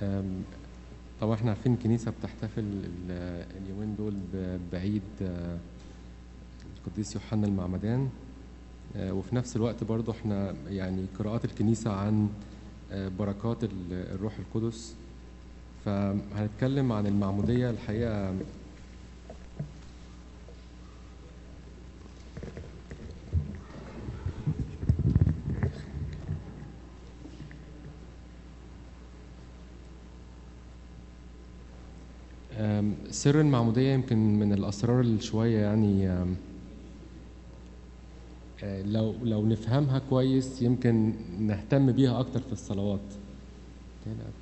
أم، طبعا احنا عارفين الكنيسة بتحتفل ال- اليومين دول ب- بعيد آه، القديس يوحنا المعمدان آه، وفي نفس الوقت برضو احنا يعني قراءات الكنيسة عن آه، بركات ال- الروح القدس فهنتكلم عن المعمودية الحقيقة آم، سر المعمودية يمكن من الأسرار اللي شوية يعني آم، آه، لو لو نفهمها كويس يمكن نهتم بيها أكتر في الصلوات. Can I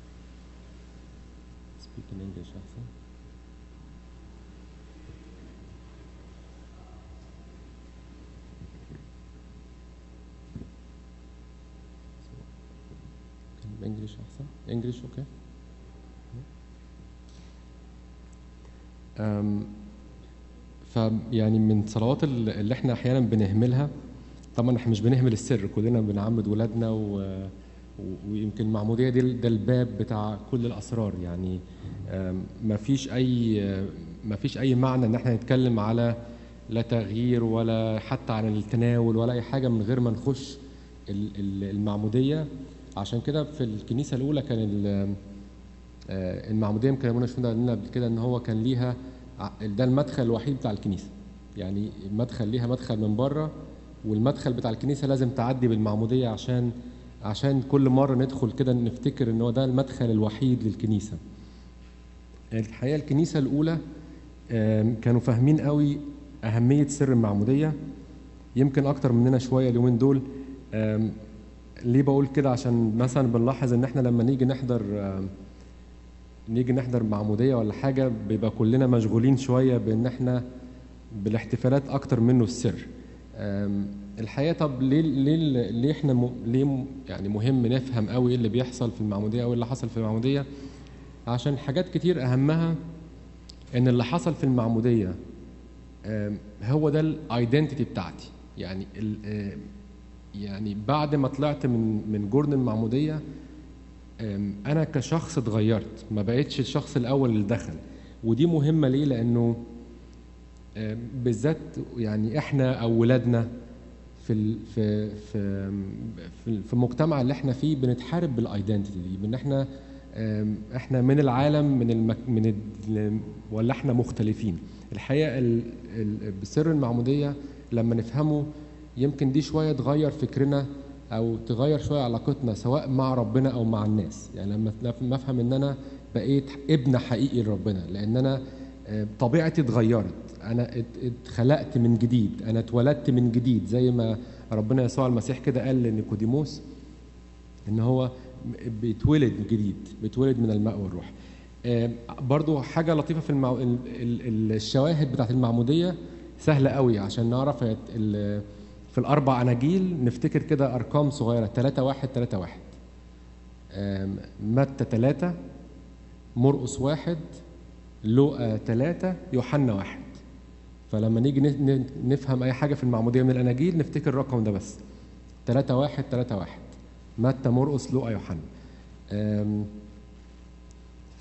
speak in English أحسن؟ English أحسن؟ English okay? أم، فيعني من صلوات ال- اللي احنا احيانا بنهملها طبعا احنا مش بنهمل السر كلنا بنعمد ولادنا و... و- ويمكن المعموديه دي ده الباب بتاع كل الاسرار يعني ما فيش اي ما فيش اي معنى ان احنا نتكلم على لا تغيير ولا حتى عن التناول ولا اي حاجه من غير ما نخش ال- ال- المعموديه عشان كده في الكنيسه الاولى كان ال- آه، المعموديه يمكن ابونا شنودة قال لنا قبل كده ان هو كان ليها ع- ده المدخل الوحيد بتاع الكنيسه يعني المدخل ليها مدخل من بره والمدخل بتاع الكنيسه لازم تعدي بالمعموديه عشان عشان كل مره ندخل كده نفتكر ان هو ده المدخل الوحيد للكنيسه الحقيقه الكنيسه الاولى آم، كانوا فاهمين قوي اهميه سر المعموديه يمكن اكتر مننا شويه اليومين دول آم، ليه بقول كده عشان مثلا بنلاحظ ان احنا لما نيجي نحضر آم، نيجي نحضر معمودية ولا حاجة بيبقى كلنا مشغولين شوية بإن إحنا بالاحتفالات أكتر منه السر. أم، الحقيقة طب ليه ليه ليه إحنا م- ليه م- يعني مهم نفهم قوي إيه اللي بيحصل في المعمودية أو إيه اللي حصل في المعمودية؟ عشان حاجات كتير أهمها إن اللي حصل في المعمودية أم، هو ده الايدنتيتي بتاعتي يعني ال- أم، يعني بعد ما طلعت من من جرن المعموديه أم، انا كشخص اتغيرت ما بقتش الشخص الاول اللي دخل ودي مهمه ليه لانه أم، بالذات يعني احنا او ولادنا في ال- في في في في المجتمع اللي احنا فيه بنتحارب بالايدنتيتي دي بان احنا أم، احنا من العالم من المك من ال- ولا احنا مختلفين الحقيقه ال- ال- بسر المعموديه لما نفهمه يمكن دي شويه تغير فكرنا او تغير شويه علاقتنا سواء مع ربنا او مع الناس يعني لما لما افهم ان انا بقيت ابن حقيقي لربنا لان انا آه، طبيعتي اتغيرت انا ات- اتخلقت من جديد انا اتولدت من جديد زي ما ربنا يسوع المسيح كده قال لنيقوديموس ان هو بيتولد جديد بيتولد من الماء والروح آه، برضو حاجه لطيفه في المعو... ال- ال- الشواهد بتاعت المعموديه سهله قوي عشان نعرف هي ال- في الاربع اناجيل نفتكر كده ارقام صغيره 3 1 3 1 آم، متى 3 مرقس واحد لوقا 3 يوحنا واحد فلما نيجي ن- ن- نفهم اي حاجه في المعموديه من الاناجيل نفتكر الرقم ده بس 3 1 3 1 متى مرقس لوقا يوحنا آم، ف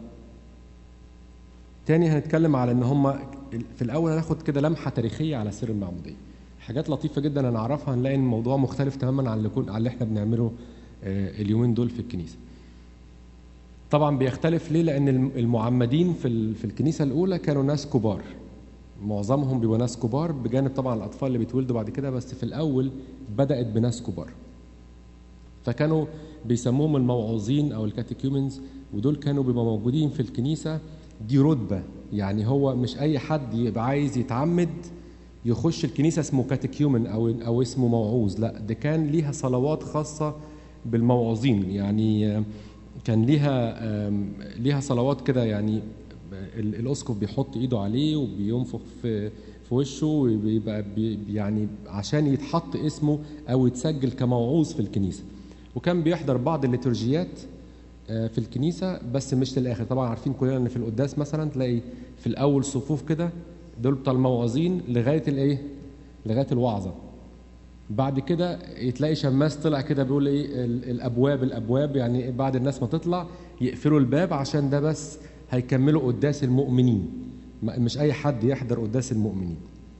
تاني هنتكلم على ان هم في الاول هناخد كده لمحه تاريخيه على سر المعموديه حاجات لطيفه جدا هنعرفها هنلاقي ان الموضوع مختلف تماما عن اللي كن عن اللي احنا بنعمله آه، اليومين دول في الكنيسه طبعا بيختلف ليه لان الم- المعمدين في ال- في الكنيسه الاولى كانوا ناس كبار معظمهم بيبقوا ناس كبار بجانب طبعا الاطفال اللي بيتولدوا بعد كده بس في الاول بدات بناس كبار فكانوا بيسموهم الموعوظين او الكاتيكيومنز ودول كانوا بيبقوا موجودين في الكنيسه دي رتبه يعني هو مش اي حد يبقى عايز يتعمد يخش الكنيسه اسمه كاتيكيومن او او اسمه موعوظ لا ده كان ليها صلوات خاصه بالموعوظين يعني آه، كان ليها آم، ليها صلوات كده يعني ال- الاسقف بيحط ايده عليه وبينفخ في في وشه وبيبقى بي- يعني عشان يتحط اسمه او يتسجل كموعوظ في الكنيسه وكان بيحضر بعض الليتورجيات آه، في الكنيسه بس مش للاخر طبعا عارفين كلنا ان في القداس مثلا تلاقي في الاول صفوف كده دول بتوع الموعظين لغايه الايه لغايه الوعظه بعد كده تلاقي شماس طلع كده بيقول ايه ال- الابواب الابواب يعني بعد الناس ما تطلع يقفلوا الباب عشان ده بس هيكملوا قداس المؤمنين ما- مش اي حد يحضر قداس المؤمنين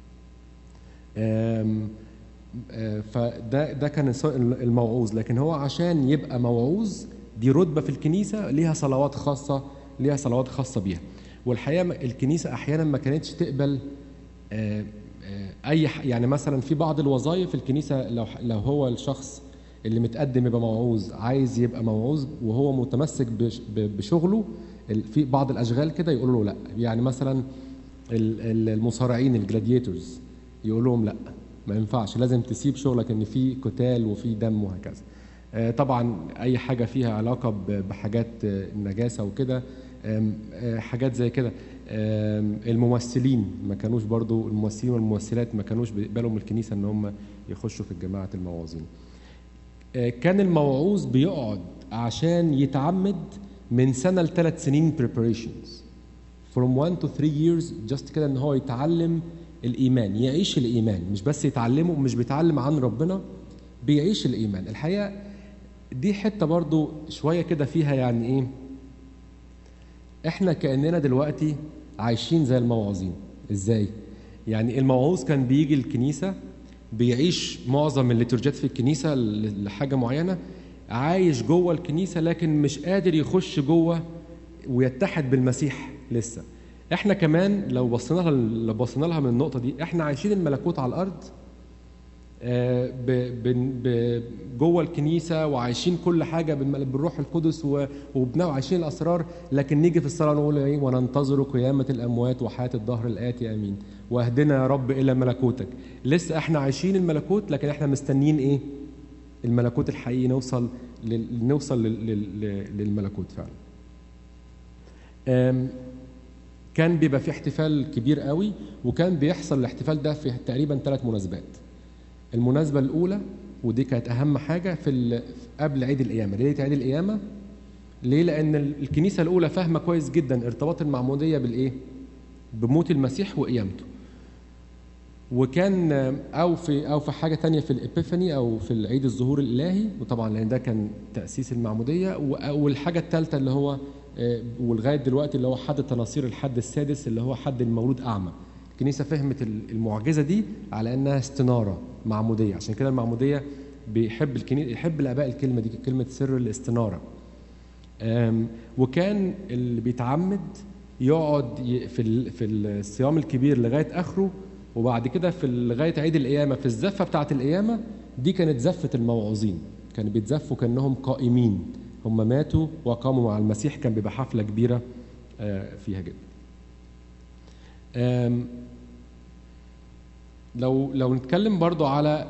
آم، آه، فده ده كان الص- الموعوظ لكن هو عشان يبقى موعوظ دي رتبه في الكنيسه ليها صلوات خاصه ليها صلوات خاصه بيها والحقيقه م- الكنيسه احيانا ما كانتش تقبل آه، آه، اي ح- يعني مثلا في بعض الوظائف الكنيسه لو ح- لو هو الشخص اللي متقدم يبقى موعوظ عايز يبقى موعوظ وهو متمسك بش- ب- بشغله ال- في بعض الاشغال كده يقولوا له لا يعني مثلا ال- ال- المصارعين الجلاديتورز يقول لهم لا ما ينفعش لازم تسيب شغلك ان في قتال وفي دم وهكذا آه، طبعا اي حاجه فيها علاقه ب- بحاجات آه، النجاسه وكده آم، آه، حاجات زي كده آم، الممثلين ما كانوش برضو الممثلين والممثلات ما كانوش بيقبلوا من الكنيسه ان هم يخشوا في الجماعه الموعظين آه، كان الموعوظ بيقعد عشان يتعمد من سنه لثلاث سنين preparations from one to three years just كده ان هو يتعلم الايمان يعيش الايمان مش بس يتعلمه مش بيتعلم عن ربنا بيعيش الايمان الحقيقه دي حته برضو شويه كده فيها يعني ايه احنا كاننا دلوقتي عايشين زي الموعظين ازاي يعني الموعوظ كان بيجي الكنيسه بيعيش معظم الليتورجيات في الكنيسه ل- لحاجه معينه عايش جوه الكنيسه لكن مش قادر يخش جوه ويتحد بالمسيح لسه احنا كمان لو بصينا لها لو بصينا لها من النقطه دي احنا عايشين الملكوت على الارض آه، ب- بن- ب- جوه الكنيسه وعايشين كل حاجه بالم- بالروح القدس و- وبناء وعايشين الاسرار لكن نيجي في الصلاه نقول ايه وننتظر قيامه الاموات وحياه الدهر الاتي امين واهدنا يا رب الى ملكوتك لسه احنا عايشين الملكوت لكن احنا مستنيين ايه الملكوت الحقيقي نوصل لل... نوصل لل... لل... للملكوت فعلا آم، كان بيبقى في احتفال كبير قوي وكان بيحصل الاحتفال ده في تقريبا ثلاث مناسبات المناسبة الأولى ودي كانت أهم حاجة في ال- قبل عيد القيامة، ليلة عيد القيامة ليه؟ لأن ال- الكنيسة الأولى فاهمة كويس جدا ارتباط المعمودية بالإيه؟ بموت المسيح وقيامته. وكان أو في أو في حاجة تانية في الإبيفاني أو في العيد الظهور الإلهي وطبعا لأن ده كان تأسيس المعمودية و- والحاجة الثالثة اللي هو آه، ولغاية دلوقتي اللي هو حد تناصير الحد السادس اللي هو حد المولود أعمى. الكنيسة فهمت ال- المعجزة دي على إنها استنارة معمودية عشان كده المعمودية بيحب الكنيسة يحب الآباء الكلمة دي كلمة سر الاستنارة. آم، وكان اللي بيتعمد يقعد ي- في ال- في الصيام الكبير لغايه اخره وبعد كده في ال- لغايه عيد القيامه في الزفه بتاعه القيامه دي كانت زفه الموعوظين كانوا بيتزفوا كانهم قائمين هم ماتوا وقاموا مع المسيح كان بيبقى حفله كبيره آه، فيها جدا آم، لو لو نتكلم برضو على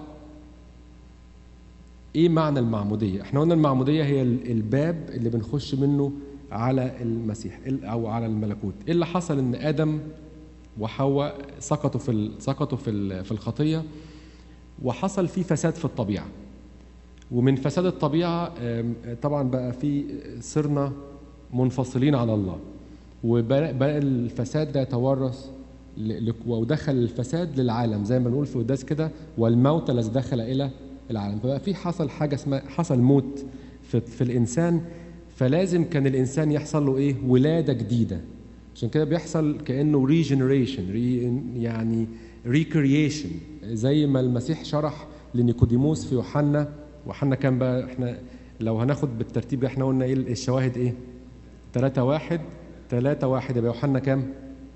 ايه معنى المعموديه احنا قلنا المعموديه هي ال- الباب اللي بنخش منه على المسيح ال- او على الملكوت ايه اللي حصل ان ادم وحواء سقطوا في ال- سقطوا في ال- في الخطيه وحصل في فساد في الطبيعه ومن فساد الطبيعه آم، طبعا بقى في صرنا منفصلين عن الله وبقى بقى الفساد ده يتورث ل- ل- ودخل الفساد للعالم زي ما بنقول في قداس كده والموت الذي دخل الى العالم فبقى في حصل حاجه اسمها حصل موت في, في الانسان فلازم كان الانسان يحصل له ايه ولاده جديده عشان كده بيحصل كانه ريجنريشن ري يعني ريكرييشن زي ما المسيح شرح لنيكوديموس في يوحنا وحنا كان بقى احنا لو هناخد بالترتيب احنا قلنا ايه الشواهد ايه 3 واحد 3 واحد يبقى يوحنا كام؟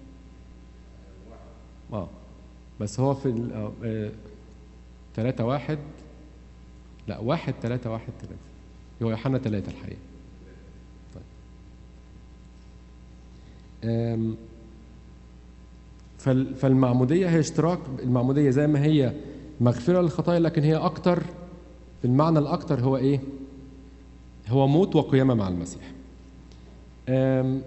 اه بس هو في ال- آه، آه، 3 واحد لا واحد 3 واحد 3 هو يوحنا 3 الحقيقة طيب آم، فال- فالمعمودية هي اشتراك المعمودية زي ما هي مغفرة للخطايا لكن هي أكتر المعنى الأكتر هو إيه؟ هو موت وقيامة مع المسيح. آم،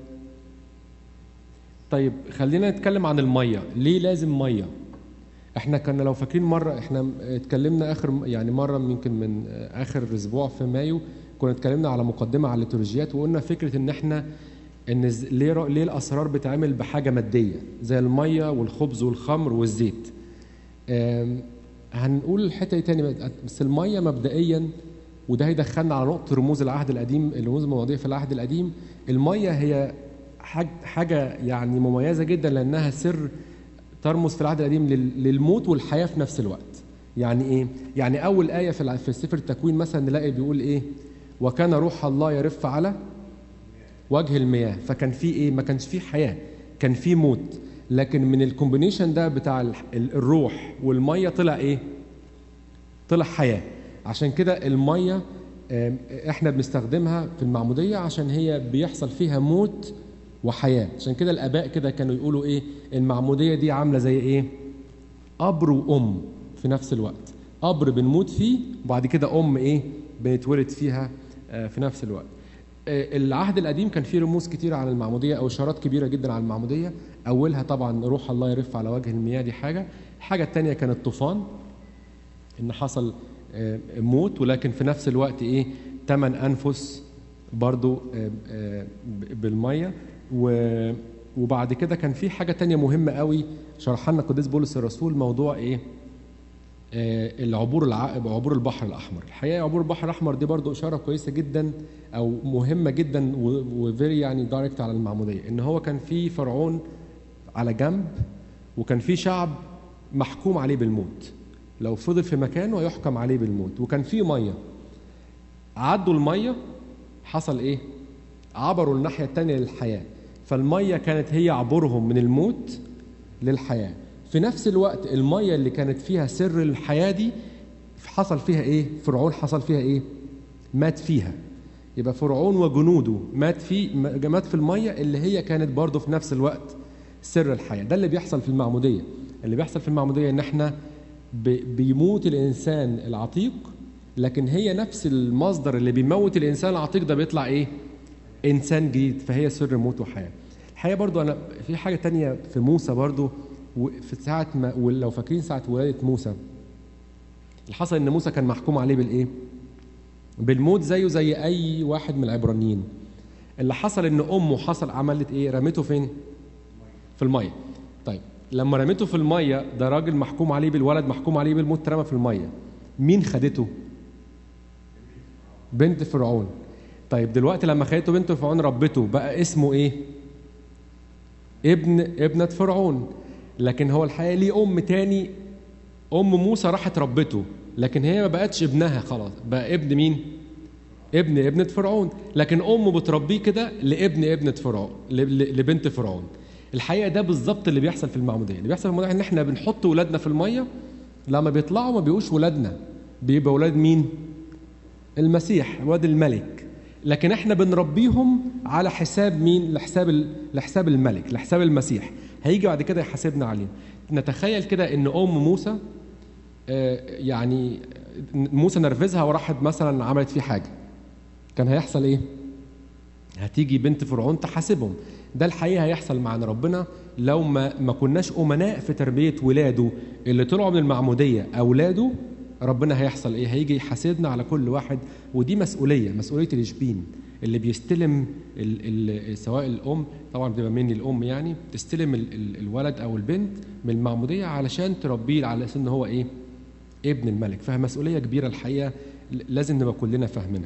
طيب خلينا نتكلم عن المية، ليه لازم مية؟ احنا كنا لو فاكرين مرة احنا اتكلمنا آخر يعني مرة يمكن من آخر أسبوع في مايو كنا اتكلمنا على مقدمة على الليتورجيات وقلنا فكرة إن احنا ان ز- ليه ر- ليه الاسرار بتعمل بحاجه ماديه زي الميه والخبز والخمر والزيت آم، هنقول الحته دي تاني بس الميه مبدئيا وده هيدخلنا على نقطه رموز العهد القديم الرموز المواضيع في العهد القديم الميه هي حاج- حاجه يعني مميزه جدا لانها سر ترمز في العهد القديم لل- للموت والحياه في نفس الوقت يعني ايه يعني اول ايه في الع- في سفر التكوين مثلا نلاقي بيقول ايه وكان روح الله يرف على وجه المياه فكان في ايه ما كانش في حياه كان في موت لكن من الكومبينيشن ده بتاع ال- ال- الروح والميه طلع ايه طلع حياه عشان كده الميه آم، احنا بنستخدمها في المعموديه عشان هي بيحصل فيها موت وحياه عشان كده الاباء كده كانوا يقولوا ايه المعموديه دي عامله زي ايه اب وام في نفس الوقت قبر بنموت فيه وبعد كده ام ايه بنتولد فيها آه، في نفس الوقت آه، العهد القديم كان فيه رموز كتيرة عن المعمودية أو إشارات كبيرة جدا عن المعمودية أولها طبعا روح الله يرف على وجه المياه دي حاجة الحاجة التانية كان الطوفان إن حصل آه، موت ولكن في نفس الوقت إيه تمن أنفس برضو آه، آه، ب- بالمية و- وبعد كده كان في حاجة تانية مهمة قوي شرحها لنا القديس بولس الرسول موضوع إيه آه، العبور الع... عبور البحر الاحمر الحقيقه عبور البحر الاحمر دي برضو اشاره كويسه جدا او مهمه جدا وفيري يعني دايركت على المعموديه ان هو كان في فرعون على جنب وكان في شعب محكوم عليه بالموت لو فضل في مكانه هيحكم عليه بالموت وكان في ميه عدوا الميه حصل ايه عبروا الناحيه الثانيه للحياه فالميه كانت هي عبورهم من الموت للحياه في نفس الوقت الميه اللي كانت فيها سر الحياه دي حصل فيها ايه فرعون حصل فيها ايه مات فيها يبقى فرعون وجنوده مات في مات في الميه اللي هي كانت برضه في نفس الوقت سر الحياه ده اللي بيحصل في المعموديه اللي بيحصل في المعموديه ان احنا ب- بيموت الانسان العتيق لكن هي نفس المصدر اللي بيموت الانسان العتيق ده بيطلع ايه انسان جديد فهي سر موت وحياه الحقيقه برضو انا في حاجه تانية في موسى برضو و- في ساعه ما ولو فاكرين ساعه ولاده موسى اللي حصل ان موسى كان محكوم عليه بالايه بالموت زيه زي اي واحد من العبرانيين اللي حصل ان امه حصل عملت ايه رمته فين في الميه طيب لما رمته في الميه ده راجل محكوم عليه بالولد محكوم عليه بالموت اترمى في الميه مين خدته بنت فرعون طيب دلوقتي لما خدته بنت فرعون ربته بقى اسمه ايه ابن ابنة فرعون لكن هو الحقيقة ليه أم تاني أم موسى راحت ربته لكن هي ما بقتش ابنها خلاص بقى ابن مين؟ ابن ابنة فرعون لكن أمه بتربيه كده لابن ابنة فرعون ل- ل- لبنت فرعون الحقيقة ده بالظبط اللي بيحصل في المعمودية اللي بيحصل في المعمودية إن إحنا بنحط ولادنا في المية لما بيطلعوا ما بيبقوش ولادنا بيبقى ولاد مين؟ المسيح ولاد الملك لكن احنا بنربيهم على حساب مين لحساب ال- لحساب الملك لحساب المسيح هيجي بعد كده يحاسبنا عليه نتخيل كده ان ام موسى آه، يعني موسى نرفزها وراحت مثلا عملت فيه حاجه كان هيحصل ايه هتيجي بنت فرعون تحاسبهم ده الحقيقه هيحصل معنا ربنا لو ما ما كناش امناء في تربيه ولاده اللي طلعوا من المعموديه اولاده ربنا هيحصل ايه هيجي يحاسبنا على كل واحد ودي مسؤوليه مسؤوليه الاشبين اللي بيستلم ال ال سواء الام طبعا بتبقى مني الام يعني تستلم ال ال الولد او البنت من المعموديه علشان تربيه على اساس ان هو ايه ابن الملك فمسؤوليه كبيره الحقيقه لازم نبقى كلنا فاهمينها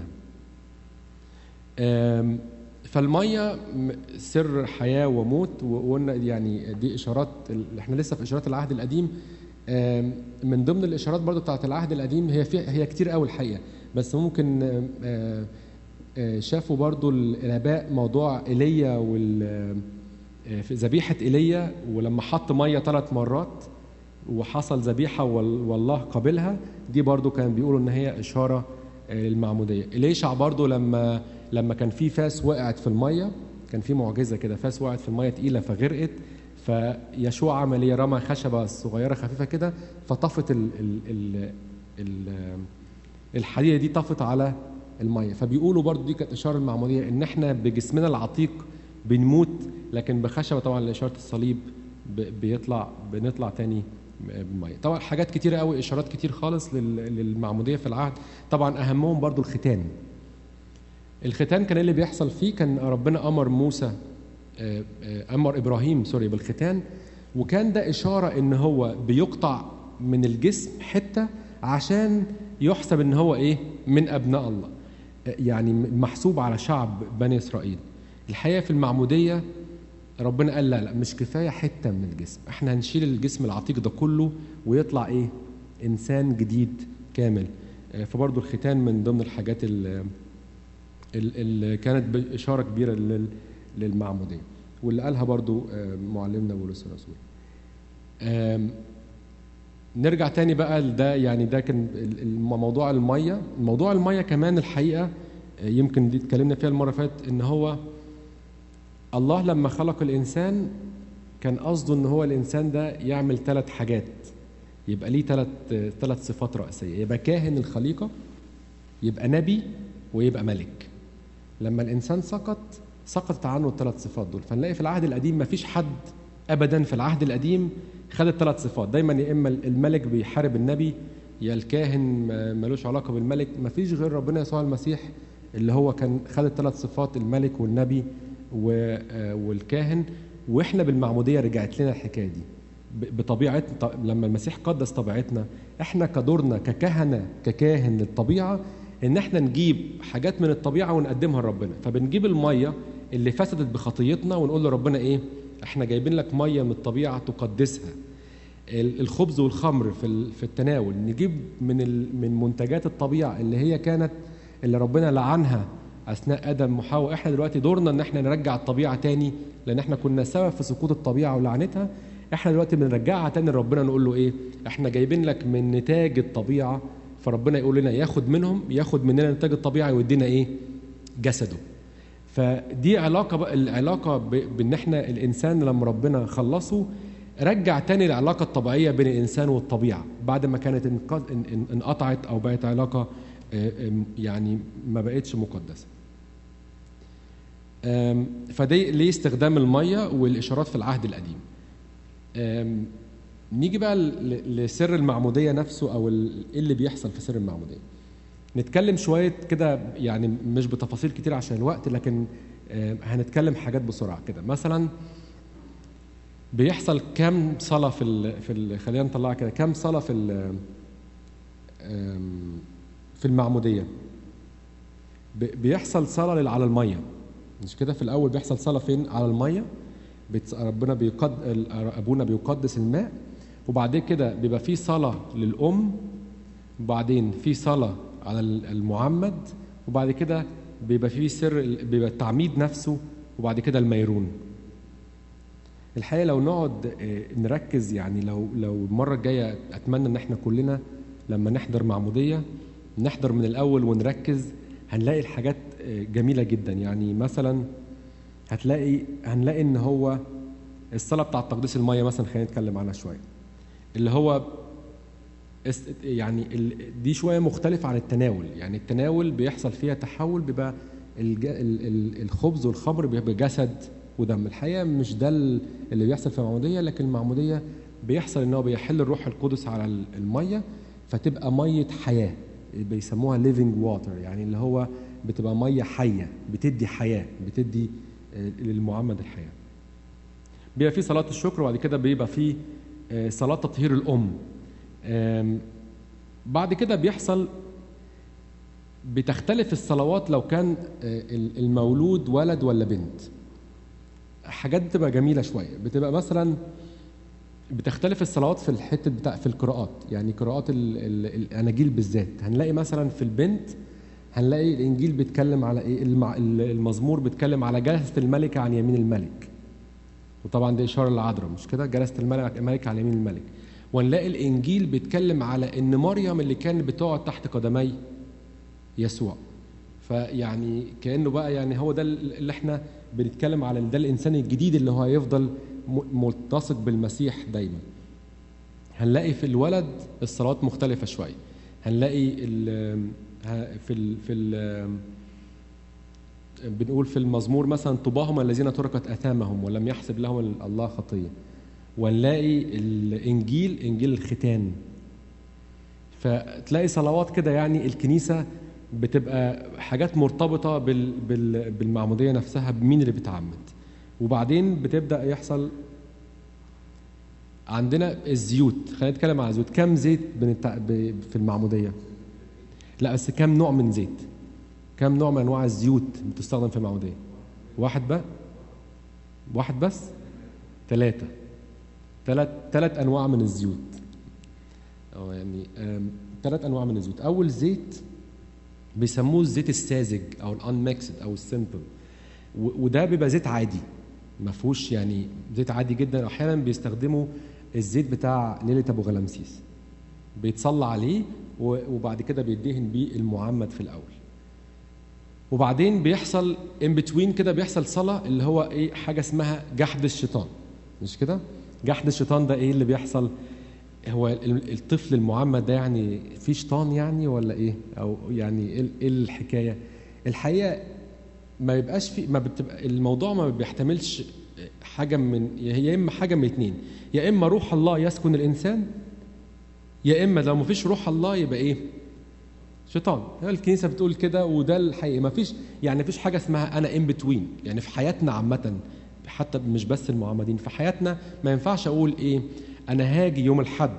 آم، فالميه م- سر حياه وموت وقلنا يعني دي اشارات ال- احنا لسه في اشارات العهد القديم آم، من ضمن الاشارات برضو بتاعت العهد القديم هي في هي كتير قوي الحقيقه بس ممكن آم، آه، آه، شافوا برضو الاباء موضوع ايليا وال آه، في ذبيحه ايليا ولما حط ميه ثلاث مرات وحصل ذبيحه وال- والله قبلها دي برضو كان بيقولوا ان هي اشاره آه، للمعموديه اليشع برضو لما لما كان في فاس وقعت في الميه كان في معجزه كده فاس وقعت في الميه تقيله فغرقت فيشوع عمل ايه رمى خشبه صغيره خفيفه كده فطفت ال ال ال ال الحديده دي طفت على الميه فبيقولوا برضو دي كانت اشاره المعموديه ان احنا بجسمنا العتيق بنموت لكن بخشبه طبعا لاشاره الصليب ب- بيطلع بنطلع تاني بالميه طبعا حاجات كتيره قوي اشارات كتير خالص لل- للمعموديه في العهد طبعا اهمهم برضو الختان الختان كان إيه اللي بيحصل فيه كان ربنا امر موسى آه، آه، امر ابراهيم سوري بالختان وكان ده اشاره ان هو بيقطع من الجسم حته عشان يحسب ان هو ايه من ابناء الله يعني محسوب على شعب بني اسرائيل الحقيقه في المعموديه ربنا قال لا لا مش كفايه حته من الجسم احنا هنشيل الجسم العتيق ده كله ويطلع ايه انسان جديد كامل آه، فبرضه الختان من ضمن الحاجات اللي, اللي كانت اشاره كبيره لل- للمعموديه واللي قالها برضه آه، معلمنا بولس الرسول آم، نرجع تاني بقى لده يعني ده كان ال- ال- موضوع الميه موضوع الميه كمان الحقيقه آه، يمكن دي اتكلمنا فيها المره اللي فاتت ان هو الله لما خلق الانسان كان قصده ان هو الانسان ده يعمل ثلاث حاجات يبقى ليه ثلاث ثلاث صفات رئيسيه يبقى كاهن الخليقه يبقى نبي ويبقى ملك لما الانسان سقط سقطت عنه الثلاث صفات دول فنلاقي في العهد القديم ما فيش حد ابدا في العهد القديم خد الثلاث صفات دايما يا اما الملك بيحارب النبي يا الكاهن ما- ملوش علاقه بالملك ما فيش غير ربنا يسوع المسيح اللي هو كان خد الثلاث صفات الملك والنبي و- آه، والكاهن واحنا بالمعموديه رجعت لنا الحكايه دي ب- بطبيعتنا ط- لما المسيح قدس طبيعتنا احنا كدورنا ككهنه ككاهن للطبيعه ان احنا نجيب حاجات من الطبيعه ونقدمها لربنا فبنجيب الميه اللي فسدت بخطيتنا ونقول لربنا ايه احنا جايبين لك ميه من الطبيعه تقدسها ال- الخبز والخمر في ال- في التناول نجيب من ال- من منتجات الطبيعه اللي هي كانت اللي ربنا لعنها اثناء ادم وحواء احنا دلوقتي دورنا ان احنا نرجع الطبيعه تاني لان احنا كنا سبب في سقوط الطبيعه ولعنتها احنا دلوقتي بنرجعها تاني لربنا نقول له ايه احنا جايبين لك من نتاج الطبيعه فربنا يقول لنا ياخد منهم ياخد مننا نتاج الطبيعه ويدينا ايه جسده فدي علاقه بقى العلاقه ب- بان احنا الانسان لما ربنا خلصه رجع تاني العلاقه الطبيعيه بين الانسان والطبيعه بعد ما كانت انق- ان- ان- انقطعت او بقت علاقه آه، آم، يعني ما بقتش مقدسه آم، فدي ليه استخدام الميه والاشارات في العهد القديم آم، نيجي بقى ل- لسر المعموديه نفسه او ال- ايه اللي بيحصل في سر المعموديه نتكلم شويه كده يعني مش بتفاصيل كتير عشان الوقت لكن آه، هنتكلم حاجات بسرعه كده مثلا بيحصل كم صلاه في ال في ال خلينا نطلعها كده كم صلاه في ال آم، في المعموديه ب- بيحصل صلاه لل- على الميه مش كده في الاول بيحصل صلاه فين على الميه بيتص- ربنا بيقد ال- ابونا بيقدس الماء وبعد كده بيبقى في صلاه للام وبعدين في صلاة على المعمد وبعد كده بيبقى في سر بيبقى التعميد نفسه وبعد كده الميرون الحقيقة لو نقعد آه، نركز يعني لو لو المرة الجاية أتمنى إن إحنا كلنا لما نحضر معمودية نحضر من الأول ونركز هنلاقي الحاجات آه، جميلة جدا يعني مثلا هتلاقي هنلاقي إن هو الصلاة بتاعة تقديس المية مثلا خلينا نتكلم عنها شوية اللي هو است- يعني ال- دي شويه مختلف عن التناول يعني التناول بيحصل فيها تحول بيبقى الج- ال- ال- الخبز والخمر بيبقى جسد ودم الحقيقه مش ده ال- اللي بيحصل في المعموديه لكن المعموديه بيحصل ان هو بيحل الروح القدس على ال- الميه فتبقى ميه حياه بيسموها living water يعني اللي هو بتبقى ميه حيه بتدي حياه بتدي آه، للمعمد الحياه بيبقى في صلاة الشكر وبعد كده بيبقى في آه، صلاة تطهير الأم آم، بعد كده بيحصل بتختلف الصلوات لو كان آه، ال- المولود ولد ولا بنت حاجات بتبقى جميلة شوية بتبقى مثلا بتختلف الصلوات في الحتة بتاع في القراءات يعني قراءات ال- ال- الأناجيل بالذات هنلاقي مثلا في البنت هنلاقي الإنجيل بيتكلم على إيه المع- المزمور بيتكلم على جلسة الملكة عن يمين الملك وطبعا دي اشاره للعذراء مش كده جلست الملك الملك على يمين الملك ونلاقي الانجيل بيتكلم على ان مريم اللي كانت بتقعد تحت قدمي يسوع فيعني كانه بقى يعني هو ده اللي احنا بنتكلم على ده الانسان الجديد اللي هو هيفضل م- ملتصق بالمسيح دايما هنلاقي في الولد الصلوات مختلفه شويه هنلاقي ال- ه- في ال في ال بنقول في المزمور مثلا طوباهم الذين تركت اثامهم ولم يحسب لهم الله خطيه ونلاقي الانجيل انجيل الختان فتلاقي صلوات كده يعني الكنيسه بتبقى حاجات مرتبطه بال بال بالمعموديه نفسها بمين اللي بيتعمد وبعدين بتبدا يحصل عندنا الزيوت خلينا نتكلم على الزيوت كم زيت بنتع... ب... في المعموديه لا بس كم نوع من زيت كم نوع من انواع الزيوت بتستخدم في المعموديه واحد بقى واحد بس ثلاثة ثلاث ثلاث انواع من الزيوت او يعني ثلاث انواع من الزيوت اول زيت بيسموه الزيت الساذج او الانميكسد او السمبل وده بيبقى زيت عادي ما فيهوش يعني زيت عادي جدا احيانا بيستخدموا الزيت بتاع ليله ابو غلامسيس بيتصلى عليه وبعد كده بيدهن بيه المعمد في الاول وبعدين بيحصل ان بتوين كده بيحصل صلاه اللي هو ايه حاجه اسمها جحد الشيطان مش كده جحد الشيطان ده ايه اللي بيحصل هو الطفل المعمد ده يعني في شيطان يعني ولا ايه او يعني ايه الحكايه الحقيقه ما يبقاش في ما بتبقى الموضوع ما بيحتملش حاجه من هي يا اما حاجه من اتنين يا اما روح الله يسكن الانسان يا اما لو ما فيش روح الله يبقى ايه شيطان الكنيسه بتقول كده وده الحقيقه ما فيش يعني ما فيش حاجه اسمها انا ان بتوين يعني في حياتنا عامه حتى مش بس المعمدين في حياتنا ما ينفعش اقول ايه انا هاجي يوم الحد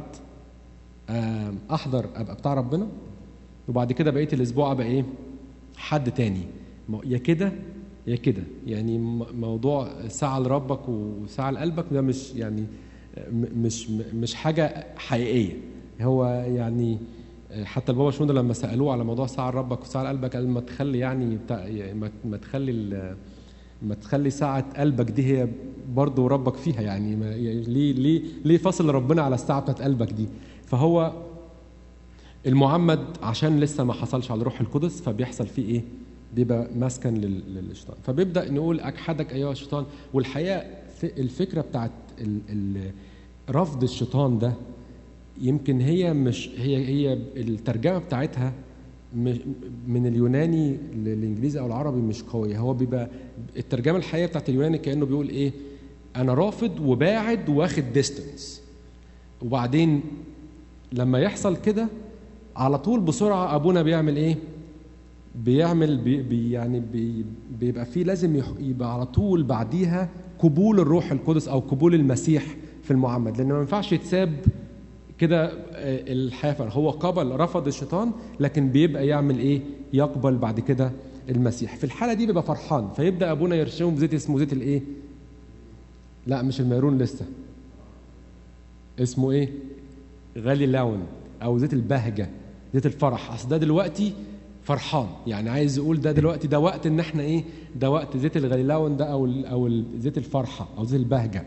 احضر ابقى بتاع ربنا وبعد كده بقيه الاسبوع ابقى ايه حد تاني يا كده يا كده يعني موضوع ساعة لربك وساعة لقلبك ده مش يعني مش مش حاجة حقيقية هو يعني حتى البابا شنودة لما سألوه على موضوع ساعة لربك وساعة لقلبك قال ما تخلي يعني ما تخلي ما تخلي ساعة قلبك دي هي برضه ربك فيها يعني ما ليه ليه ليه فاصل ربنا على الساعة بتاعت قلبك دي فهو المعمد عشان لسه ما حصلش على الروح القدس فبيحصل فيه ايه؟ بيبقى مسكن للشيطان فبيبدا نقول اجحدك ايها الشيطان والحقيقه الفكره بتاعت رفض الشيطان ده يمكن هي مش هي هي الترجمه بتاعتها من اليوناني للانجليزي او العربي مش قويه هو بيبقى الترجمه الحقيقيه بتاعت اليوناني كانه بيقول ايه انا رافض وباعد واخد ديستنس وبعدين لما يحصل كده على طول بسرعه ابونا بيعمل ايه بيعمل بي بي يعني بي بيبقى فيه لازم يبقى على طول بعديها قبول الروح القدس او قبول المسيح في المعمد لان ما ينفعش يتساب كده الحافر هو قبل رفض الشيطان لكن بيبقى يعمل ايه يقبل بعد كده المسيح في الحاله دي بيبقى فرحان فيبدا ابونا يرشمه بزيت اسمه زيت الايه لا مش الميرون لسه اسمه ايه غالي اللون او زيت البهجه زيت الفرح اصل ده دلوقتي فرحان يعني عايز يقول ده دلوقتي ده وقت ان احنا ايه ده وقت زيت الغليلاون ده او ال او زيت الفرحه او زيت البهجه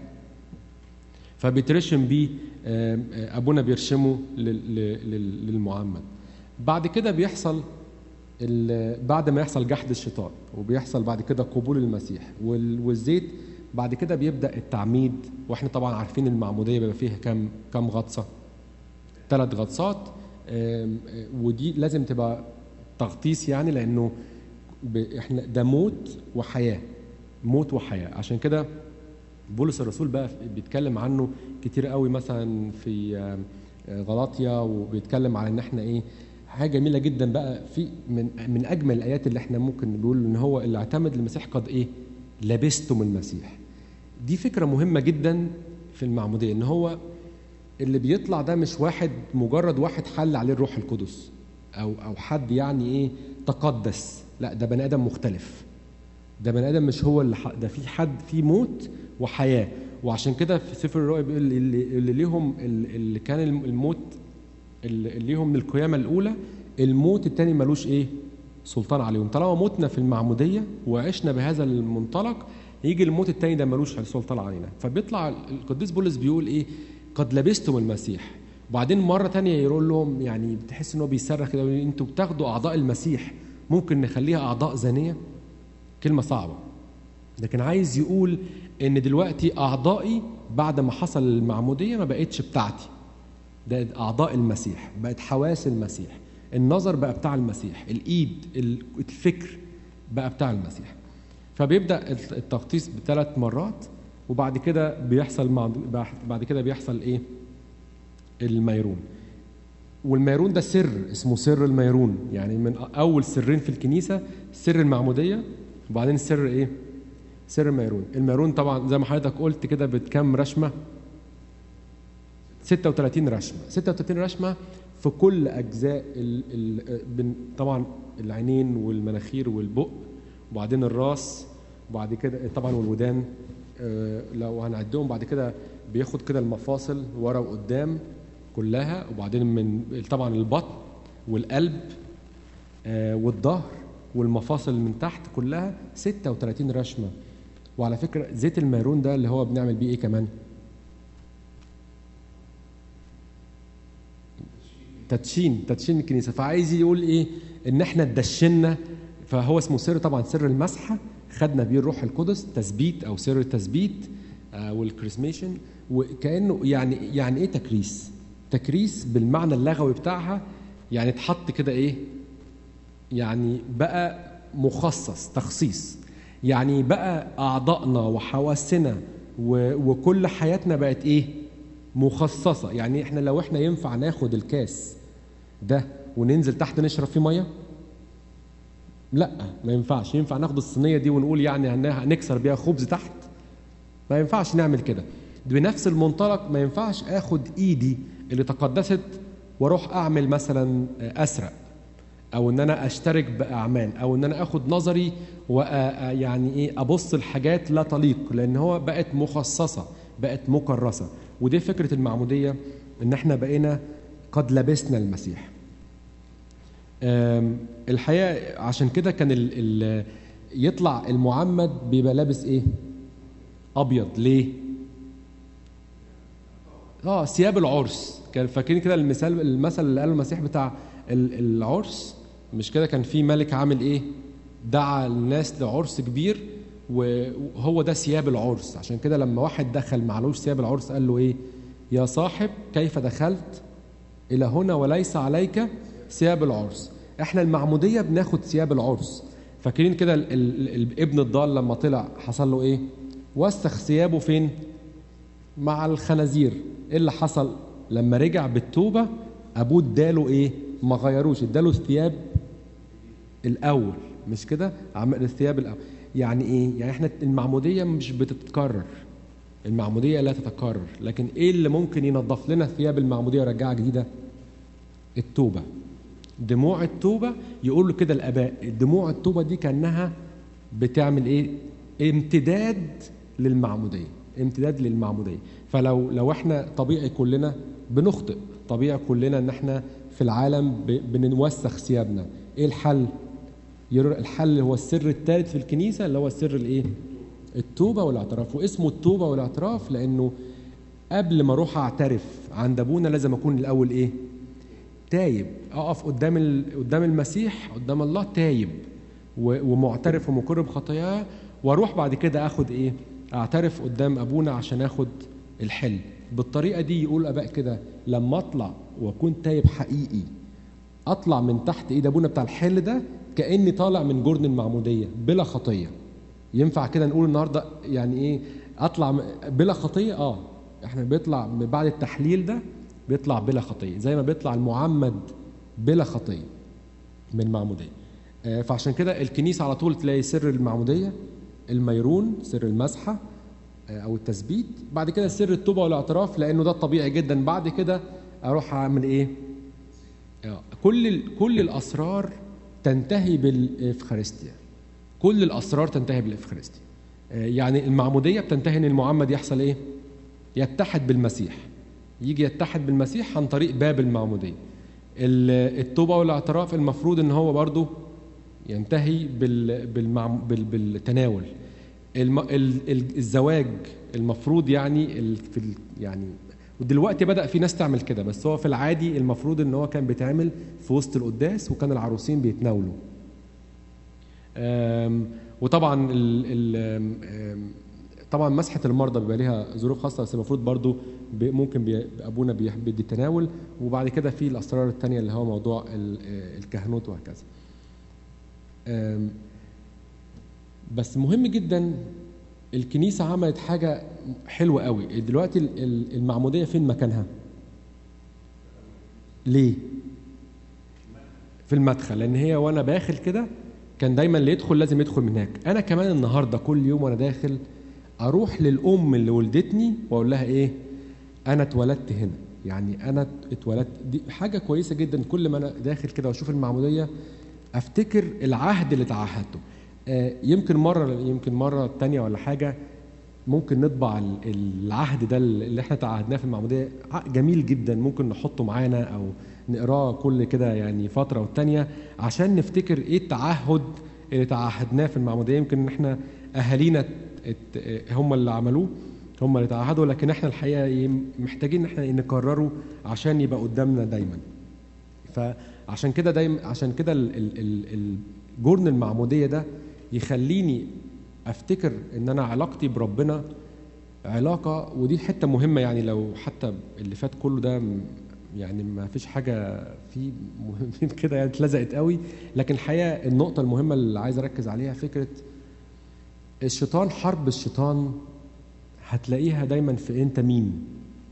فبيترشم بيه ابونا بيرشمه للمعمد بعد كده بيحصل بعد ما يحصل جحد الشيطان وبيحصل بعد كده قبول المسيح والزيت بعد كده بيبدا التعميد واحنا طبعا عارفين المعموديه بيبقى فيها كام كام غطسه ثلاث غطسات ودي لازم تبقى تغطيس يعني لانه احنا ده موت وحياه موت وحياه عشان كده بولس الرسول بقى بيتكلم عنه كتير قوي مثلا في غلاطيا وبيتكلم على ان احنا ايه حاجه جميله جدا بقى في من من اجمل الايات اللي احنا ممكن نقول ان هو اللي اعتمد المسيح قد ايه لبستم المسيح دي فكره مهمه جدا في المعموديه ان هو اللي بيطلع ده مش واحد مجرد واحد حل عليه الروح القدس او او حد يعني ايه تقدس لا ده بني ادم مختلف ده بني ادم مش هو اللي ح... ده في حد في موت وحياه وعشان كده في سفر الرؤيا بيقول اللي, اللي ليهم اللي كان الموت اللي ليهم من القيامه الاولى الموت الثاني ملوش ايه سلطان عليهم طالما متنا في المعموديه وعشنا بهذا المنطلق يجي الموت الثاني ده ملوش سلطان علينا فبيطلع القديس بولس بيقول ايه قد لبستم المسيح وبعدين مرة تانية يقول لهم يعني بتحس ان هو بيصرخ كده انتوا بتاخدوا اعضاء المسيح ممكن نخليها اعضاء زانية كلمة صعبة لكن عايز يقول ان دلوقتي اعضائي بعد ما حصل المعمودية ما بقتش بتاعتي ده اعضاء المسيح بقت حواس المسيح النظر بقى بتاع المسيح الايد الفكر بقى بتاع المسيح فبيبدا التغطيس بثلاث مرات وبعد كده بيحصل بعد كده بيحصل ايه الميرون والميرون ده سر اسمه سر الميرون يعني من اول سرين في الكنيسه سر المعموديه وبعدين سر ايه سر الميرون الميرون طبعا زي ما حضرتك قلت كده بكام رشمه 36 رشمه 36 رشمه في كل اجزاء ال ال بن- طبعا العينين والمناخير والبق وبعدين الراس وبعد كده طبعا والودان آه، لو هنعدهم بعد كده بياخد كده المفاصل ورا وقدام كلها وبعدين من طبعا البطن والقلب آه، والظهر والمفاصل من تحت كلها 36 رشمه وعلى فكره زيت الميرون ده اللي هو بنعمل بيه ايه كمان؟ تدشين تدشين الكنيسه فعايز يقول ايه ان احنا اتدشنا فهو اسمه سر طبعا سر المسحه خدنا بيه الروح القدس تثبيت او سر التثبيت آه، والكريسميشن وكانه يعني يعني ايه تكريس تكريس بالمعنى اللغوي بتاعها يعني اتحط كده ايه يعني بقى مخصص تخصيص يعني بقى اعضائنا وحواسنا و- وكل حياتنا بقت ايه مخصصه يعني احنا لو احنا ينفع ناخد الكاس ده وننزل تحت نشرب فيه ميه لا ما ينفعش ينفع ناخد الصينيه دي ونقول يعني هن- هنكسر بيها خبز تحت ما ينفعش نعمل كده بنفس المنطلق ما ينفعش اخد ايدي اللي تقدست واروح اعمل مثلا اسرق او ان انا اشترك باعمال او ان انا اخد نظري ويعني ايه ابص لحاجات لا تليق لان هو بقت مخصصه بقت مكرسه ودي فكره المعموديه ان احنا بقينا قد لبسنا المسيح أم، الحقيقه عشان كده كان ال ال يطلع المعمد بيبقى لابس ايه ابيض ليه اه ثياب العرس كان فاكرين كده المثال المثل اللي قاله المسيح بتاع ال- العرس مش كده كان في ملك عامل ايه دعا الناس لعرس كبير وهو ده ثياب العرس عشان كده لما واحد دخل معلوش ثياب العرس قال له ايه يا صاحب كيف دخلت الى هنا وليس عليك ثياب العرس احنا المعموديه بناخد ثياب العرس فاكرين كده ال- ال- ال- ابن الضال لما طلع حصل له ايه وسخ ثيابه فين مع الخنازير ايه اللي حصل لما رجع بالتوبه ابوه اداله ايه ما غيروش اداله الثياب الاول مش كده عمل الثياب الاول يعني ايه يعني احنا المعموديه مش بتتكرر المعموديه لا تتكرر لكن ايه اللي ممكن ينظف لنا ثياب المعموديه ويرجعها جديده التوبه دموع التوبه يقول كده الاباء دموع التوبه دي كانها بتعمل ايه امتداد للمعموديه امتداد للمعموديه فلو لو احنا طبيعي كلنا بنخطئ طبيعي كلنا ان احنا في العالم ب- بنوسخ ثيابنا ايه الحل ير- الحل هو السر الثالث في الكنيسه اللي هو السر الايه التوبه والاعتراف واسمه التوبه والاعتراف لانه قبل ما اروح اعترف عند ابونا لازم اكون الاول ايه تايب اقف قدام ال... قدام المسيح قدام الله تايب و... ومعترف ومقر بخطاياه واروح بعد كده اخد ايه اعترف قدام ابونا عشان اخد الحل بالطريقه دي يقول اباء كده لما اطلع واكون تايب حقيقي اطلع من تحت ايد ابونا بتاع الحل ده كاني طالع من جرن المعموديه بلا خطيه ينفع كده نقول النهارده يعني ايه اطلع م- بلا خطيه اه احنا بيطلع من بعد التحليل ده بيطلع بلا خطيه زي ما بيطلع المعمد بلا خطيه من المعموديه آه، فعشان كده الكنيسه على طول تلاقي سر المعموديه الميرون سر المسحه آه، او التثبيت بعد كده سر التوبه والاعتراف لانه ده الطبيعي جدا بعد كده اروح اعمل ايه آه، كل ال- كل الاسرار تنتهي بالافخارستيا كل الاسرار تنتهي بالافخارستيا آه، يعني المعموديه بتنتهي ان المعمد يحصل ايه يتحد بالمسيح يجي يتحد بالمسيح عن طريق باب المعموديه ال- التوبه والاعتراف المفروض ان هو برضو ينتهي بال بالمعم بال بالتناول الم ال ال الزواج المفروض يعني ال في ال يعني ودلوقتي بدا في ناس تعمل كده بس هو في العادي المفروض ان هو كان بيتعمل في وسط القداس وكان العروسين بيتناولوا آم، وطبعا ال ال آم، آم، طبعا مسحه المرضى بيبقى ليها ظروف خاصه بس المفروض برضو بي- ممكن بي ابونا بيح- بيدي التناول وبعد كده في الاسرار الثانيه اللي هو موضوع ال- آه، الكهنوت وهكذا آم، بس مهم جدا الكنيسه عملت حاجه حلوه قوي دلوقتي ال- ال- المعموديه فين مكانها ليه في المدخل لان هي وانا داخل كده كان دايما اللي يدخل لازم يدخل من هناك انا كمان النهارده كل يوم وانا داخل اروح للام اللي ولدتني واقول لها ايه انا اتولدت هنا يعني انا اتولدت دي حاجه كويسه جدا كل ما انا داخل كده واشوف المعموديه افتكر العهد اللي تعهدته آه، يمكن مره يمكن مره تانية ولا حاجه ممكن نطبع ال- العهد ده اللي احنا تعهدناه في المعموديه ع- جميل جدا ممكن نحطه معانا او نقراه كل كده يعني فتره والتانيه عشان نفتكر ايه التعهد اللي تعهدناه في المعموديه يمكن ان احنا اهالينا ات- هم اللي عملوه هم اللي تعهدوا لكن احنا الحقيقه إيه محتاجين ان احنا نكرره عشان يبقى قدامنا دايما فعشان كده دايما عشان كده ال- ال- ال- الجرن المعموديه ده يخليني افتكر ان انا علاقتي بربنا علاقه ودي حته مهمه يعني لو حتى اللي فات كله ده م- يعني ما فيش حاجه فيه مهم كده يعني اتلزقت قوي لكن الحقيقه النقطه المهمه اللي عايز اركز عليها فكره الشيطان حرب الشيطان هتلاقيها دايما في انت مين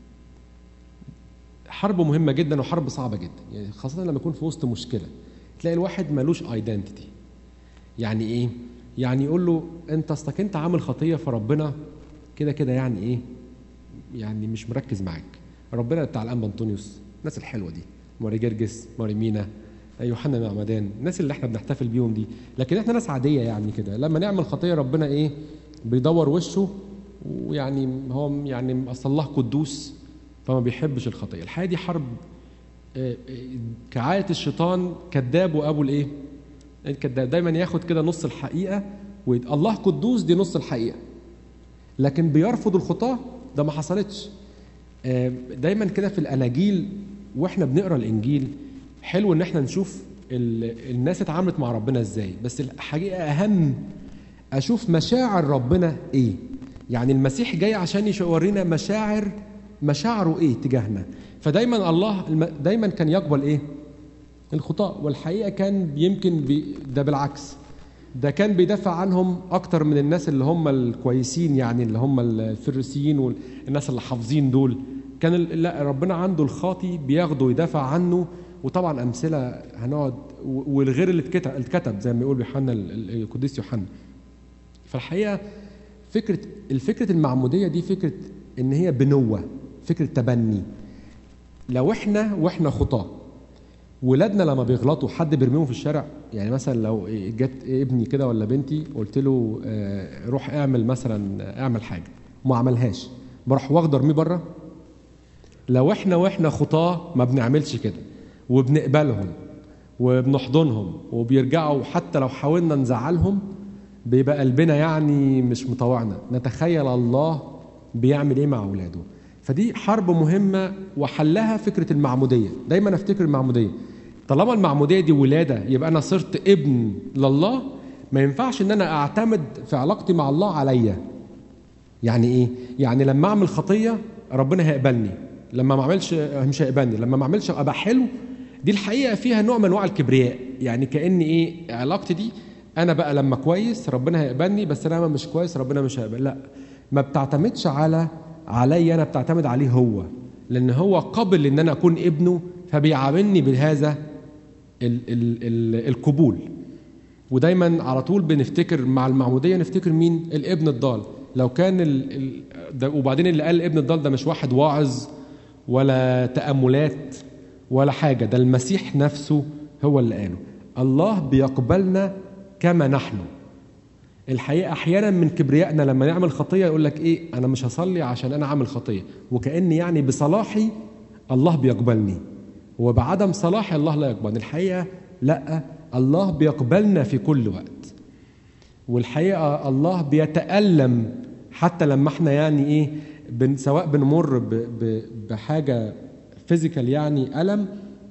حرب مهمه جدا وحرب صعبه جدا يعني خاصه لما يكون في وسط مشكله تلاقي الواحد ملوش ايدنتيتي يعني ايه يعني يقول له انت اصلك انت عامل خطيه فربنا كده كده يعني ايه يعني مش مركز معاك ربنا بتاع الانبا انطونيوس الناس الحلوه دي ماري جرجس ماري مينا يوحنا معمدان الناس اللي احنا بنحتفل بيهم دي لكن احنا ناس عاديه يعني كده لما نعمل خطيه ربنا ايه بيدور وشه ويعني هو يعني اصل الله قدوس فما بيحبش الخطيه الحقيقه دي حرب آه، آه، كعاده الشيطان كذاب وابو الايه الكذاب دايما ياخد كده نص الحقيقه ويد... الله قدوس دي نص الحقيقه لكن بيرفض الخطاه ده ما حصلتش آه، دايما كده في الاناجيل واحنا بنقرا الانجيل حلو ان احنا نشوف ال... الناس اتعاملت مع ربنا ازاي بس الحقيقه اهم اشوف مشاعر ربنا ايه يعني المسيح جاي عشان يورينا مشاعر مشاعره ايه تجاهنا فدايما الله الم- دايما كان يقبل ايه الخطاء والحقيقه كان يمكن بي ده بالعكس ده كان بيدافع عنهم اكتر من الناس اللي هم الكويسين يعني اللي هم الفريسيين والناس اللي حافظين دول كان ال- لا ربنا عنده الخاطي بياخده ويدافع عنه وطبعا امثله هنقعد و- والغير اللي اتكتب اتكتب زي ما يقول يوحنا ال- ال- القديس يوحنا فالحقيقه فكره الفكره المعموديه دي فكره ان هي بنوه فكره تبني لو احنا واحنا خطاه ولادنا لما بيغلطوا حد بيرميهم في الشارع يعني مثلا لو جت ابني كده ولا بنتي قلت له آه، روح اعمل مثلا اعمل حاجه وما عملهاش بروح واخده ارميه بره لو احنا واحنا خطاه ما بنعملش كده وبنقبلهم وبنحضنهم وبيرجعوا حتى لو حاولنا نزعلهم بيبقى قلبنا يعني مش مطوعنا نتخيل الله بيعمل ايه مع اولاده فدي حرب مهمه وحلها فكره المعموديه دايما افتكر المعموديه طالما المعموديه دي ولاده يبقى انا صرت ابن لله ما ينفعش ان انا اعتمد في علاقتي مع الله عليا يعني ايه يعني لما اعمل خطيه ربنا هيقبلني لما ما اعملش مش هيقبلني لما ما اعملش ابقى حلو دي الحقيقه فيها نوع من انواع الكبرياء يعني كان ايه علاقتي دي انا بقى لما كويس ربنا هيقبلني بس انا لما مش كويس ربنا مش هيقبل لا ما بتعتمدش على عليا انا بتعتمد عليه هو لان هو قبل ان انا اكون ابنه فبيعاملني بهذا ال ال ال القبول ودايما على طول بنفتكر مع المعموديه نفتكر مين الابن الضال لو كان ال ال ده وبعدين اللي قال الابن الضال ده مش واحد واعظ ولا تاملات ولا حاجه ده المسيح نفسه هو اللي قاله الله بيقبلنا كما نحن الحقيقه احيانا من كبريائنا لما نعمل خطيه يقول لك ايه انا مش هصلي عشان انا عامل خطيه وكاني يعني بصلاحي الله بيقبلني وبعدم صلاحي الله لا يقبلني الحقيقه لا الله بيقبلنا في كل وقت والحقيقه الله بيتالم حتى لما احنا يعني ايه بن سواء بنمر ب ب بحاجه فيزيكال يعني الم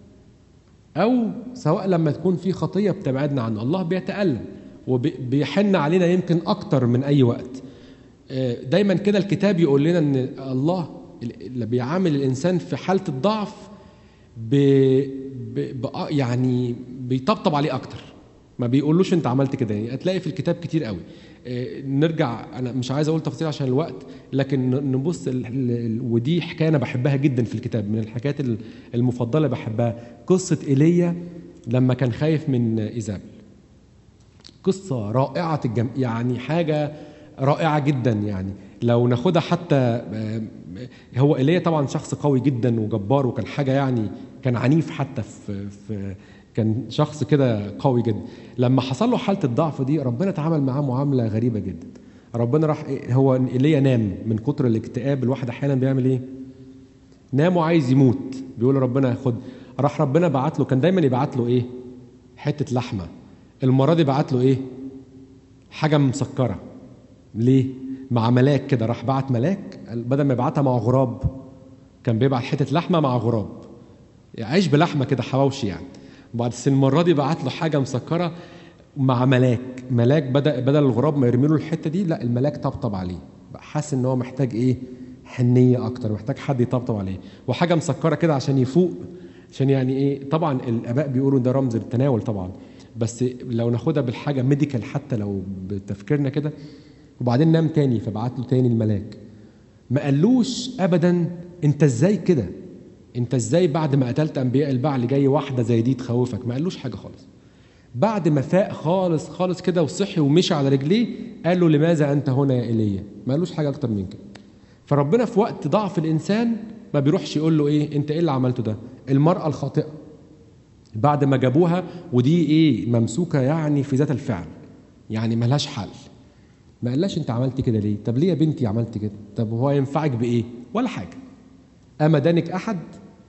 او سواء لما تكون في خطيه بتبعدنا عنه الله بيتالم وبيحن علينا يمكن اكتر من اي وقت آه، دايما كده الكتاب يقول لنا ان الله اللي بيعامل الانسان في حاله الضعف ب... ب... ب... يعني بيطبطب عليه اكتر ما بيقولوش انت عملت كده يعني هتلاقي في الكتاب كتير قوي آه، نرجع انا مش عايز اقول تفاصيل عشان الوقت لكن ن- نبص ال... ال- ودي حكايه انا بحبها جدا في الكتاب من الحكايات ال- المفضله بحبها قصه ايليا لما كان خايف من ايزابل قصة رائعة الجم... يعني حاجة رائعه جدا يعني لو ناخدها حتى آه، هو ايليا طبعا شخص قوي جدا وجبار وكان حاجه يعني كان عنيف حتى في في كان شخص كده قوي جدا لما حصل له حاله الضعف دي ربنا اتعامل معاه معامله غريبه جدا ربنا راح إيه- هو ايليا نام من كتر الاكتئاب الواحد احيانا بيعمل ايه نام وعايز يموت بيقول ربنا خد راح ربنا بعت له كان دايما يبعت له ايه حته لحمه المره دي بعت له ايه حاجه مسكره ليه مع ملاك كده راح بعت ملاك بدل ما يبعتها مع غراب كان بيبعت حته لحمه مع غراب عيش بلحمه كده حواوشي يعني وبعد بس المره دي بعت له حاجه مسكره مع ملاك ملاك بدا بدل الغراب ما يرمي له الحته دي لا الملاك طبطب عليه بقى حاسس ان هو محتاج ايه حنيه اكتر محتاج حد يطبطب عليه وحاجه مسكره كده عشان يفوق عشان يعني ايه طبعا الاباء بيقولوا ده رمز التناول طبعا بس لو ناخدها بالحاجه ميديكال حتى لو بتفكيرنا كده وبعدين نام تاني فبعت له تاني الملاك ما قالوش ابدا انت ازاي كده انت ازاي بعد ما قتلت انبياء البعل جاي واحده زي دي تخوفك ما قالوش حاجه خالص بعد ما فاق خالص خالص كده وصحي ومشي على رجليه قال له لماذا انت هنا يا ايليا ما قالوش حاجه اكتر من كده فربنا في وقت ضعف الانسان ما بيروحش يقول له ايه انت ايه اللي عملته ده المراه الخاطئه بعد ما جابوها ودي ايه ممسوكه يعني في ذات الفعل يعني ملهاش حل ما قالهاش انت عملت كده ليه طب ليه يا بنتي عملت كده طب هو ينفعك بايه ولا حاجه اما دانك احد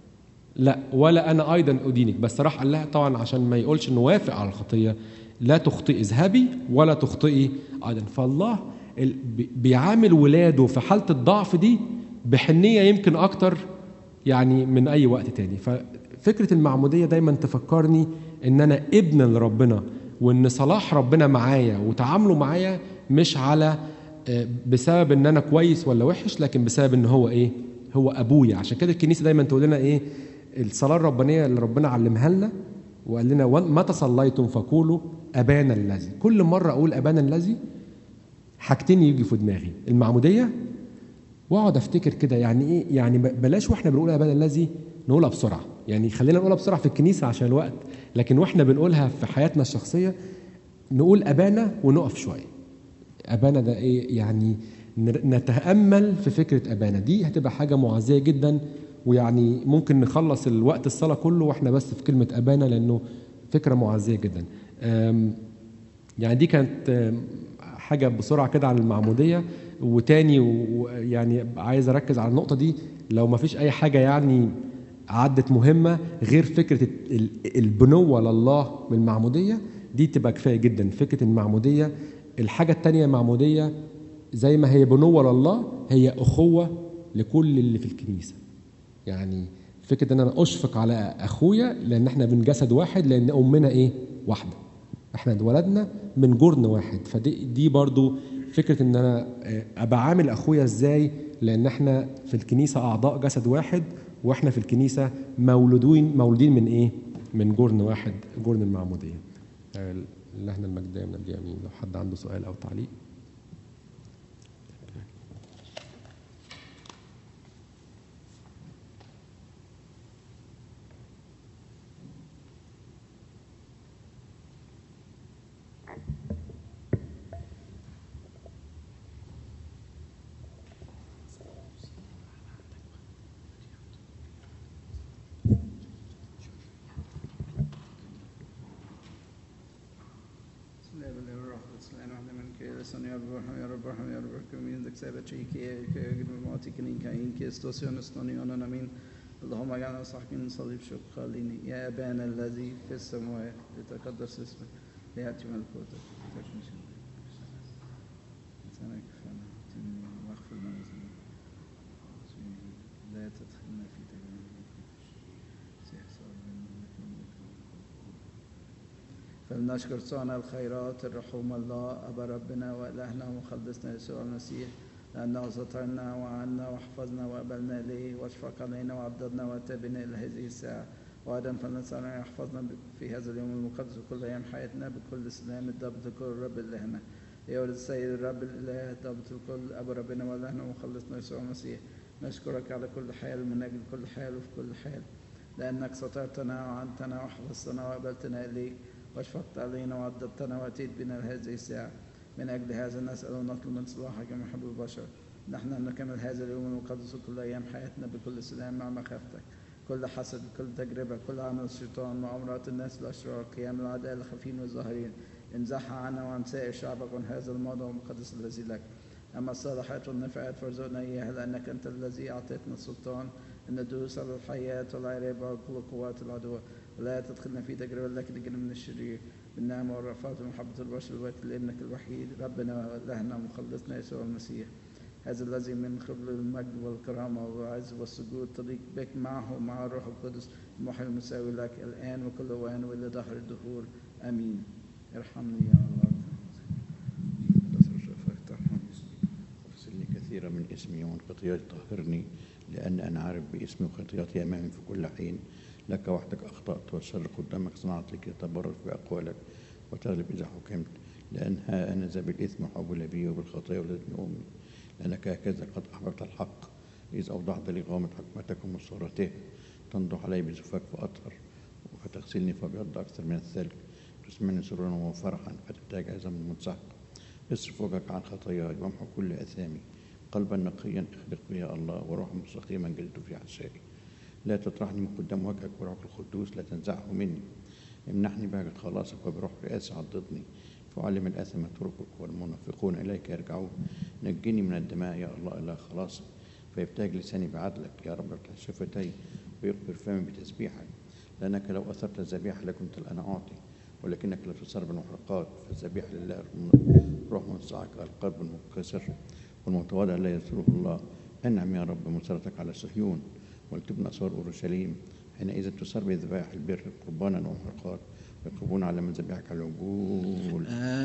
لا ولا انا ايضا ادينك بس راح قال لها طبعا عشان ما يقولش انه وافق على الخطيه لا تخطئي اذهبي ولا تخطئي ايضا فالله ال- بي- بيعامل ولاده في حاله الضعف دي بحنيه يمكن اكتر يعني من اي وقت تاني ففكره المعموديه دايما تفكرني ان انا ابن لربنا وان صلاح ربنا معايا وتعامله معايا مش على آه، بسبب ان انا كويس ولا وحش لكن بسبب ان هو ايه هو ابويا عشان كده الكنيسه دايما تقول لنا ايه الصلاه الربانيه اللي ربنا علمها لنا وقال لنا "وان- متى صليتم فقولوا ابانا الذي كل مره اقول ابانا الذي حاجتين يجي في دماغي المعموديه واقعد افتكر كده يعني ايه يعني ب- بلاش واحنا بنقول ابانا الذي نقولها بسرعه يعني خلينا نقولها بسرعه في الكنيسه عشان الوقت لكن واحنا بنقولها في حياتنا الشخصيه نقول ابانا ونقف شويه ابانا ده ايه يعني نر- نتامل في فكره ابانا دي هتبقى حاجه معزيه جدا ويعني ممكن نخلص الوقت الصلاه كله واحنا بس في كلمه ابانا لانه فكره معزيه جدا أم، يعني دي كانت أم، حاجه بسرعه كده عن المعموديه وتاني ويعني عايز اركز على النقطه دي لو ما فيش اي حاجه يعني عدت مهمه غير فكره ال- البنوه لله من المعموديه دي تبقى كفايه جدا فكره المعموديه الحاجه الثانيه المعموديه زي ما هي بنوه لله هي اخوه لكل اللي في الكنيسه يعني فكره ان انا اشفق على اخويا لان احنا من جسد واحد لان امنا ايه واحده احنا اتولدنا من جرن واحد فدي دي برضو فكره ان انا آه، ابقى عامل اخويا ازاي لان احنا في الكنيسه اعضاء جسد واحد واحنا في الكنيسه مولودين مولودين من ايه من جرن واحد جرن المعموديه آه، لهنا المجد من الجميع لو حد عنده سؤال او تعليق بسم الله والابن والروح القدس الان واحد من كي لسان يا رب ارحم يا رب ارحم يا رب ارحم من ذك سابت شيء كي كي يجب الموتي كنين كاين كي استوسيون استونيون امين اللهم اجعلنا صاحبين صليب شكرا ليني يا ابانا الذي في السماوات لتقدس اسمك لياتي ملكوتك تكن مشيئتك لسانك فانا تنمي واغفر لنا ذنوبنا لا تدخلنا في تجربه سيحصل لنا فلنشكر صانع الخيرات الرحوم الله أبا ربنا وإلهنا ومخلصنا يسوع المسيح لأنه سترنا وعنا وحفظنا وقبلنا إليه واشفق علينا وعضدنا وتابنا إلى هذه الساعة وأيضا فلنسأل أن يحفظنا في هذا اليوم المقدس وكل أيام حياتنا بكل سلام الضبط الكل الرب إلهنا يولد السيد الرب الإله ضبط الكل أبا ربنا وإلهنا ومخلصنا يسوع المسيح نشكرك على كل حال من أجل كل حال وفي كل حال لأنك سترتنا وعنتنا وحفظتنا وقبلتنا إليك واشفقت علينا وعضدتنا واتيت بنا لهذه الساعة من أجل هذا نسأل ونطلب من صلاحك يا محب البشر نحن أن نكمل هذا اليوم المقدس كل أيام حياتنا بكل سلام مع مخافتك كل حسد كل تجربة كل عمل الشيطان مؤامرات الناس الأشرار قيام الأعداء الخفين والظاهرين انزعها عنا وعن سائر شعبك وعن هذا الموضوع المقدس الذي لك أما الصالحات والنفعات فارزقنا إياها لأنك أنت الذي أعطيتنا السلطان أن ندوس على الحياة والعرابة وكل قوات العدو ولا تدخلنا في تجربة لكن نجنا من الشرير بالنعمة والرفاة ومحبة البشر الوقت لابنك الوحيد ربنا وإلهنا ومخلصنا يسوع المسيح هذا الذي من قبل المجد والكرامة والعز والسجود تليق بك معه مع الروح القدس المحيي المساوي لك الآن وكل أوان وإلى دهر الدهور آمين ارحمني يا الله اغسلني كثيرا من اسمي ومن خطيئتي طهرني لأن أنا عارف باسمي وخطيئتي أمامي في كل حين لك وحدك أخطأت والشر قدامك صنعت لكي تبرر في أقوالك وتغلب إذا حكمت لأن ها أنا ذا بالإثم حول بي وبالخطيئة ولدني أمي لأنك هكذا قد أحببت الحق إذ أوضحت لي غامة حكمتك ومصورته تنضح علي بزفاك فأطهر فتغسلني فأبيض أكثر من الثلج تسمعني سرورا وفرحا فتبتاج عزم المنسحق اصرف وجهك عن خطاياي وامحو كل اثامي قلبا نقيا اخلق بي يا الله وروحا مستقيما جلد في عشائي لا تطرحني من قدام وجهك وروحك القدوس لا تنزعه مني امنحني بهجة خلاصك وبروح رئاسة عضدني فعلم الآثم طرقك والمنافقون إليك يرجعون نجني من الدماء يا الله إلى خلاصك فيبتهج لساني بعدلك يا رب افتح شفتي ويقبل فمي بتسبيحك لأنك لو أثرت الذبيحة لكنت الآن أعطي ولكنك لا تصر بالمحرقات فالذبيحة لله روح منصعك القلب المنكسر والمتواضع لا يسره الله أنعم يا رب مسرتك على صهيون ولتبنى أسوار أورشليم حينئذ تسر بذبائح البر قربانا ومحرقات ويقربون على مذابحك على العجول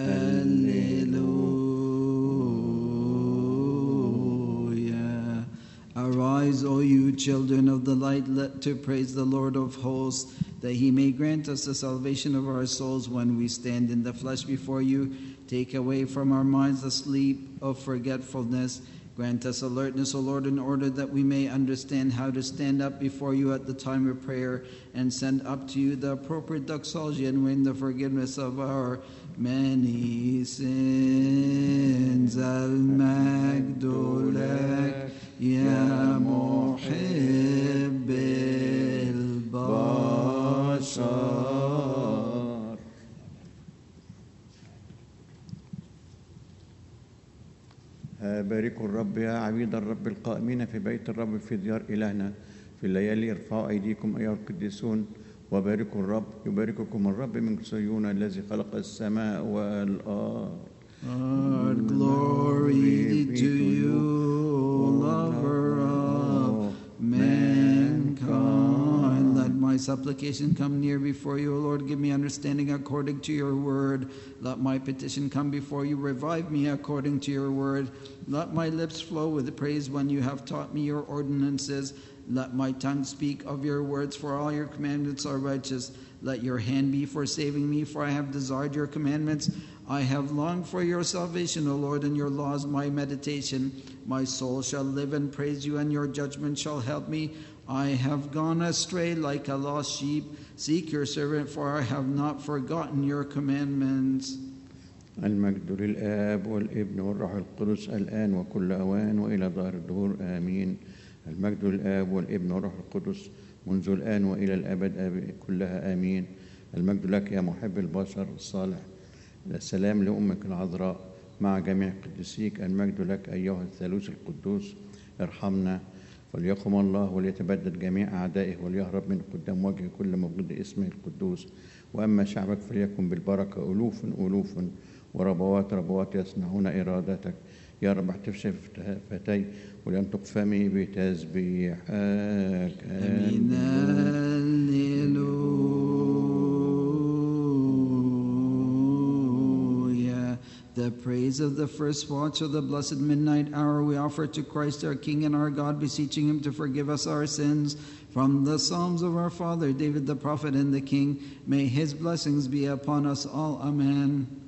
Hallelujah. Arise, O you children of the light, let to praise the Lord of hosts, that he may grant us the salvation of our souls when we stand in the flesh before you. Take away from our minds the sleep of forgetfulness. Grant us alertness, O Lord, in order that we may understand how to stand up before you at the time of prayer and send up to you the appropriate doxology and win the forgiveness of our many sins. المجد لك يا محب البشر باركوا الرب يا عبيد الرب القائمين في بيت الرب في ديار إلهنا في الليالي ارفعوا أيديكم أيها القديسون وباركوا الرب يبارككم الرب من صهيون الذي خلق السماء والأرض Our glory to you, lover of mankind. Let my supplication come near before you, O Lord. Give me understanding according to your word. Let my petition come before you. Revive me according to your word. Let my lips flow with praise when you have taught me your ordinances. Let my tongue speak of your words, for all your commandments are righteous. Let your hand be for saving me, for I have desired your commandments. I have longed for your salvation, O Lord, and your laws my meditation. My soul shall live and praise you, and your judgment shall help me. I have gone astray like a lost sheep. Seek your servant, for I have not forgotten your commandments. المجد للآب والابن والروح القدس الآن وكل أوان وإلى دار الدهور آمين المجد للآب والابن والروح القدس منذ الآن وإلى الأبد آب- كلها آمين المجد لك يا محب البشر الصالح السلام لأمك العذراء مع جميع قديسيك المجد لك أيها الثالوث القدوس ارحمنا وليقم الله وليتبدد جميع أعدائه وليهرب من قدام وجه كل مبغض اسمه القدوس وأما شعبك فليكن بالبركة ألوف ألوف وربوات ربوات يصنعون إرادتك يا رب احتف شفتي ولينطق فمي بتسبيحك Amen. Alleluia. The praise of the first watch of the blessed midnight hour we offer to Christ our King and our God, beseeching him to forgive us our sins. From the Psalms of our father David the prophet and the King, may his blessings be upon us all. Amen.